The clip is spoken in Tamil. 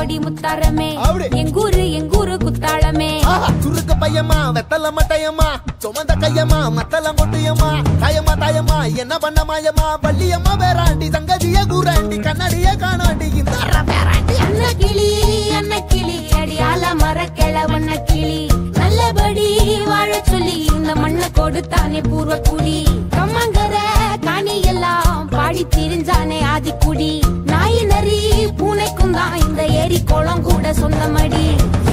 கோடி முத்தாரமே அப்படி. எங்கூரு எங்கூரு குத்தாளமே ஆஹா, சுருக்கு பையமா வெத்தல மட்டையம்மா சுமந்த கையம்மா மத்தல மொட்டையம்மா தாயம்மா தாயம்மா என்ன பண்ண மாயம்மா பள்ளியம்மா வேறாண்டி சங்கதிய கூறாண்டி கண்ணாடிய காணாண்டி இந்த அற வேறாண்டி அண்ண கிளி அண்ண கிளி அடியால மரக்கிள வண்ண கிளி நல்லபடி வாழ சொல்லி இந்த மண்ணை கொடுத்தானே பூர்வ குடி கம்மங்கர காணி எல்லாம் பாடி திரிஞ்சானே ஆதிக்குடி நாய் நரி பூனைக்கும் தான் இந்த ஏரி குளம் கூட சொந்தமடி